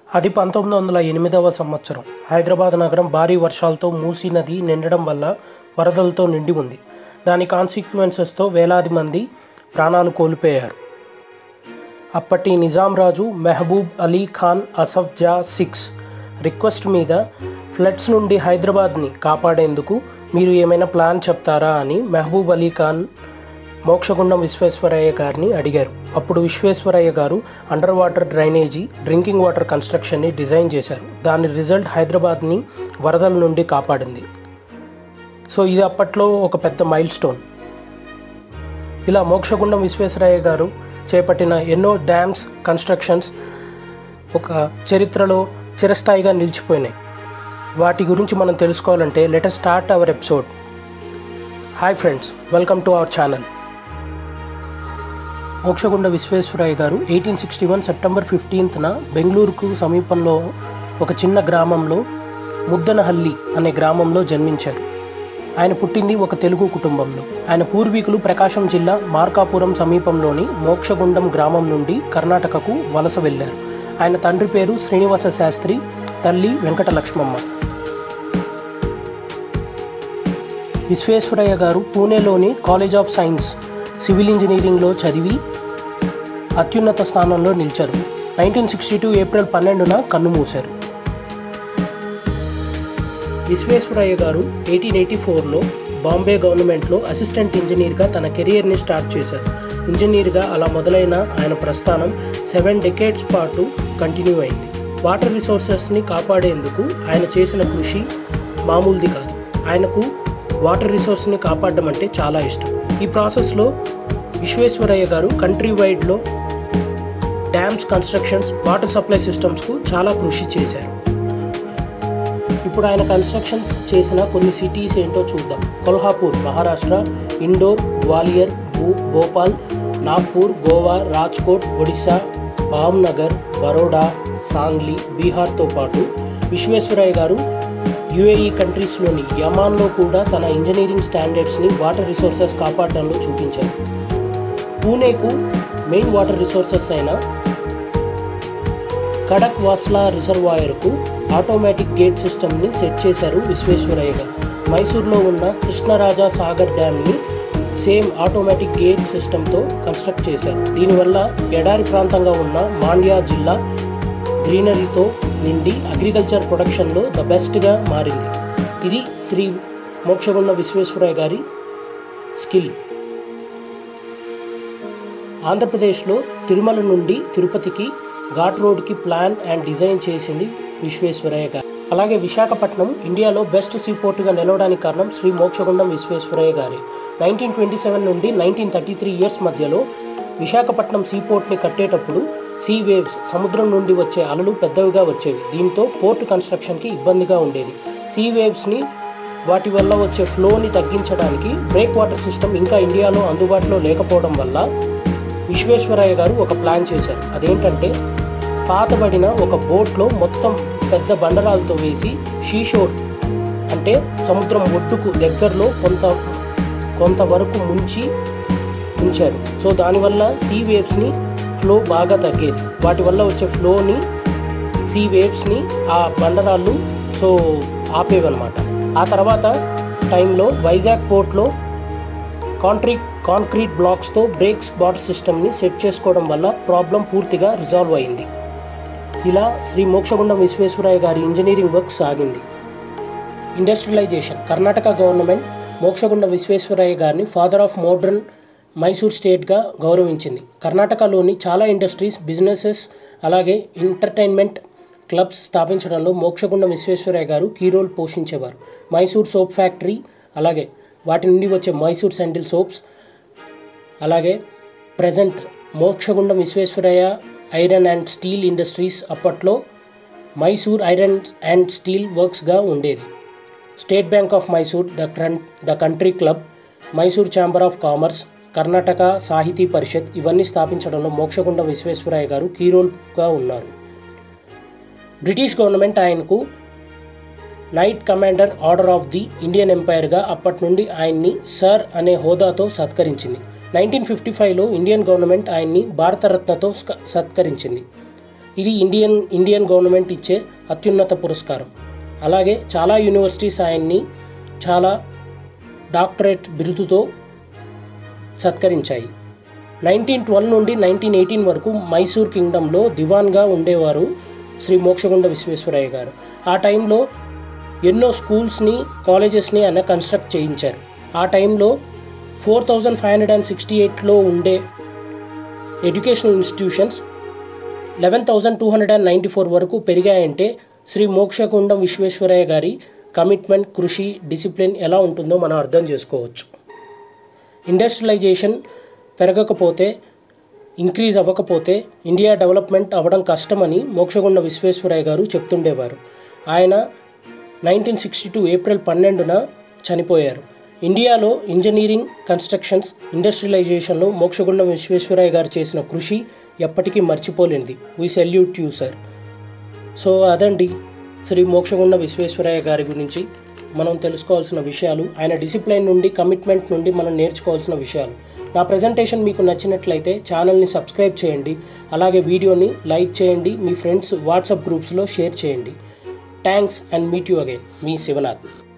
అది పంతొమ్మిది వందల ఎనిమిదవ సంవత్సరం హైదరాబాద్ నగరం భారీ వర్షాలతో మూసీ నది నిండడం వల్ల వరదలతో నిండి ఉంది దాని కాన్సిక్వెన్సెస్తో వేలాది మంది ప్రాణాలు కోల్పోయారు అప్పటి నిజాం రాజు మెహబూబ్ అలీ ఖాన్ అసఫ్ జా సిక్స్ రిక్వెస్ట్ మీద ఫ్లడ్స్ నుండి హైదరాబాద్ని కాపాడేందుకు మీరు ఏమైనా ప్లాన్ చెప్తారా అని మెహబూబ్ అలీ ఖాన్ మోక్షగుండం విశ్వేశ్వరయ్య గారిని అడిగారు అప్పుడు విశ్వేశ్వరయ్య గారు under water drainage drinking water కన్స్ట్రక్షన్ని డిజైన్ చేశారు దాని రిజల్ట్ హైదరాబాద్ని వరదల నుండి కాపాడింది సో ఇది అప్పట్లో ఒక పెద్ద మైల్ స్టోన్ ఇలా మోక్షగుండం విశ్వేశ్వరయ్య గారు చేపట్టిన ఎన్నో డ్యామ్స్ కన్స్ట్రక్షన్స్ ఒక చరిత్రలో చిరస్థాయిగా నిలిచిపోయినాయి వాటి గురించి మనం తెలుసుకోవాలంటే let's start our episode hi friends welcome to our channel Mokshagunda Visvesvaraya గారు ఎయిటీన్ సిక్స్టీ వన్ సెప్టెంబర్ ఫిఫ్టీన్త్న బెంగళూరుకు సమీపంలో ఒక చిన్న గ్రామంలో ముద్దనహల్లి అనే గ్రామంలో జన్మించారు ఆయన పుట్టింది ఒక తెలుగు కుటుంబంలో ఆయన పూర్వీకులు ప్రకాశం జిల్లా మార్కాపురం సమీపంలోని మోక్షగుండం గ్రామం నుండి కర్ణాటకకు వలస వెళ్ళారు ఆయన తండ్రి పేరు శ్రీనివాస శాస్త్రి తల్లి వెంకట లక్ష్మమ్మ విశ్వేశ్వరయ్య గారు పూణేలోని కాలేజ్ ఆఫ్ సైన్స్ సివిల్ ఇంజనీరింగ్లో చదివి అత్యున్నత స్థానంలో నిలిచారు నైన్టీన్ సిక్స్టీ టూ ఏప్రిల్ పన్నెండున కన్నుమూశారు విశ్వేశ్వరయ్య గారు ఎయిటీన్ ఎయిటీ ఫోర్లో బాంబే గవర్నమెంట్లో అసిస్టెంట్ ఇంజనీర్గా తన కెరియర్ని స్టార్ట్ చేశారు ఇంజనీర్గా అలా మొదలైన ఆయన ప్రస్థానం సెవెన్ డెకేడ్స్ పాటు కంటిన్యూ అయింది వాటర్ రిసోర్సెస్ని కాపాడేందుకు ఆయన చేసిన కృషి మామూలుది కాదు ఆయనకు వాటర్ రిసోర్స్ని కాపాడడం అంటే చాలా ఇష్టం ఈ ప్రాసెస్లో విశ్వేశ్వరయ్య గారు కంట్రీ వైడ్లో డ్యామ్స్ కన్స్ట్రక్షన్స్ వాటర్ సప్లై సిస్టమ్స్కు చాలా కృషి చేశారు ఇప్పుడు ఆయన కన్స్ట్రక్షన్స్ చేసిన కొన్ని సిటీస్ ఏంటో చూద్దాం కొల్హాపూర్ మహారాష్ట్ర ఇండోర్ గ్వాలియర్ భూ భోపాల్ నాగ్పూర్ గోవా రాజ్కోట్ ఒడిశా భావ్నగర్ బరోడా సాంగ్లీ బీహార్తో పాటు విశ్వేశ్వరయ్య గారు యుఏఈ కంట్రీస్లోని యమాన్లో కూడా తన ఇంజనీరింగ్ స్టాండర్డ్స్ని వాటర్ రిసోర్సెస్ కాపాడడంలో చూపించారు పూణేకు మెయిన్ వాటర్ రిసోర్సెస్ అయిన కడక్ వాస్లా రిజర్వాయర్కు ఆటోమేటిక్ గేట్ సిస్టమ్ని సెట్ చేశారు విశ్వేశ్వరయ్య గారు మైసూర్లో ఉన్న కృష్ణరాజా సాగర్ డ్యామ్ని సేమ్ ఆటోమేటిక్ గేట్ సిస్టంతో కన్స్ట్రక్ట్ చేశారు దీనివల్ల ఎడారి ప్రాంతంగా ఉన్న మాండ్యా జిల్లా గ్రీనరీతో నిండి అగ్రికల్చర్ ప్రొడక్షన్లో ద బెస్ట్గా మారింది ఇది శ్రీ మోక్షగుండ విశ్వేశ్వరయ్య గారి స్కిల్ ఆంధ్రప్రదేశ్లో తిరుమల నుండి తిరుపతికి ఘాట్ రోడ్కి ప్లాన్ అండ్ డిజైన్ చేసింది విశ్వేశ్వరయ్య గారు అలాగే విశాఖపట్నం ఇండియాలో బెస్ట్ సీ పోర్టుగా నిలవడానికి కారణం శ్రీ మోక్షగుండం విశ్వేశ్వరయ్య గారి నైన్టీన్ ట్వంటీ సెవెన్ నుండి నైన్టీన్ థర్టీ త్రీ ఇయర్స్ మధ్యలో విశాఖపట్నం సీ పోర్ట్ని కట్టేటప్పుడు సీ వేవ్స్ సముద్రం నుండి వచ్చే అలలు పెద్దవిగా వచ్చేవి దీంతో పోర్ట్ కన్స్ట్రక్షన్కి ఇబ్బందిగా ఉండేది సీ వేవ్స్ని వాటి వల్ల వచ్చే ఫ్లోని తగ్గించడానికి బ్రేక్ వాటర్ సిస్టమ్ ఇంకా ఇండియాలో అందుబాటులో లేకపోవడం వల్ల విశ్వేశ్వరయ్య గారు ఒక ప్లాన్ చేశారు అదేంటంటే పాతబడిన ఒక బోట్లో మొత్తం పెద్ద బండరాలతో వేసి షీషోర్ అంటే సముద్రం ఒడ్డుకు దగ్గరలో కొంత కొంతవరకు ముంచి ఉంచారు సో దానివల్ల సీ వేవ్స్ని ఫ్లో బాగా తగ్గేది వాటి వల్ల వచ్చే ఫ్లోని సీ వేవ్స్ని ఆ బండరాళ్ళు సో ఆపేవన్నమాట ఆ తర్వాత టైంలో వైజాగ్ పోర్ట్లో కాంట్రీట్ కాంక్రీట్ బ్లాక్స్తో బ్రేక్స్ బాటర్ సిస్టమ్ని సెట్ చేసుకోవడం వల్ల ప్రాబ్లం పూర్తిగా రిజాల్వ్ అయింది ఇలా శ్రీ మోక్షగుండం విశ్వేశ్వరయ్య గారి ఇంజనీరింగ్ వర్క్ సాగింది ఇండస్ట్రియలైజేషన్ కర్ణాటక గవర్నమెంట్ మోక్షగుండ విశ్వేశ్వరయ్య గారిని ఫాదర్ ఆఫ్ మోడ్రన్ మైసూర్ స్టేట్గా గౌరవించింది కర్ణాటకలోని చాలా ఇండస్ట్రీస్ బిజినెసెస్ అలాగే ఎంటర్టైన్మెంట్ క్లబ్స్ స్థాపించడంలో మోక్షగుండ విశ్వేశ్వరయ్య గారు కీ రోల్ పోషించేవారు మైసూర్ సోప్ ఫ్యాక్టరీ అలాగే వాటి నుండి వచ్చే మైసూర్ శాండిల్ సోప్స్ అలాగే present Mokshagundam Visvesvaraya iron and steel industries అప్పట్లో మైసూర్ ఐరన్ అండ్ స్టీల్ వర్క్స్గా ఉండేది state bank of Mysore the క్రన్ the country club Mysore chamber of commerce Karnataka Sahiti Parishat ఇవన్నీ స్థాపించడంలో మోక్షగుండం విశ్వేశ్వరయ్య గారు కీ రోల్గా ఉన్నారు బ్రిటిష్ గవర్నమెంట్ ఆయనకు knight commander order of the Indian ఎంపైర్గా అప్పటి నుండి ఆయన్ని సర్ అనే హోదాతో సత్కరించింది నైన్టీన్ ఫిఫ్టీ ఫైవ్లో ఇండియన్ గవర్నమెంట్ ఆయన్ని భారతరత్నతో స్క- సత్కరించింది ఇది ఇండియన్ ఇండియన్ గవర్నమెంట్ ఇచ్చే అత్యున్నత పురస్కారం అలాగే చాలా యూనివర్సిటీస్ ఆయన్ని చాలా డాక్టరేట్ బిరుదుతో సత్కరించాయి నైన్టీన్ ట్వెల్వ్ నుండి నైన్టీన్ ఎయిటీన్ వరకు మైసూర్ కింగ్డంలో దివాన్గా ఉండేవారు శ్రీ మోక్షగుండ విశ్వేశ్వరయ్య గారు ఆ టైంలో ఎన్నో స్కూల్స్ని కాలేజెస్ని ఆయన కన్స్ట్రక్ట్ చేయించారు ఆ టైంలో four thousand five hundred and sixty ఎయిట్లో ఉండే educational institutions eleven thousand two hundred and ninety four వరకు పెరిగాయంటే శ్రీ మోక్షగుండం విశ్వేశ్వరయ్య గారి కమిట్మెంట్ కృషి డిసిప్లిన్ ఎలా ఉంటుందో మనం అర్థం చేసుకోవచ్చు ఇండస్ట్రియలైజేషన్ పెరగకపోతే ఇంక్రీజ్ అవ్వకపోతే ఇండియా డెవలప్మెంట్ అవ్వడం కష్టమని మోక్షగుండ విశ్వేశ్వరయ్య గారు చెప్తుండేవారు ఆయన నైన్టీన్ సిక్స్టీ టూ ఏప్రిల్ పన్నెండున చనిపోయారు ఇండియాలో ఇంజనీరింగ్ కన్స్ట్రక్షన్స్ ఇండస్ట్రియలైజేషన్లో మోక్షగుండం విశ్వేశ్వరయ్య గారు చేసిన కృషి ఎప్పటికీ మర్చిపోలేనిది we salute you sir so అదండి శ్రీ మోక్షగుండ విశ్వేశ్వరయ్య గారి గురించి మనం తెలుసుకోవాల్సిన విషయాలు ఆయన డిసిప్లైన్ నుండి కమిట్మెంట్ నుండి మనం నేర్చుకోవాల్సిన విషయాలు నా ప్రజెంటేషన్ మీకు నచ్చినట్లయితే ఛానల్ని సబ్స్క్రైబ్ చేయండి అలాగే వీడియోని లైక్ చేయండి మీ ఫ్రెండ్స్ వాట్సాప్ గ్రూప్స్లో షేర్ చేయండి thanks and meet you again మీ శివనాథ్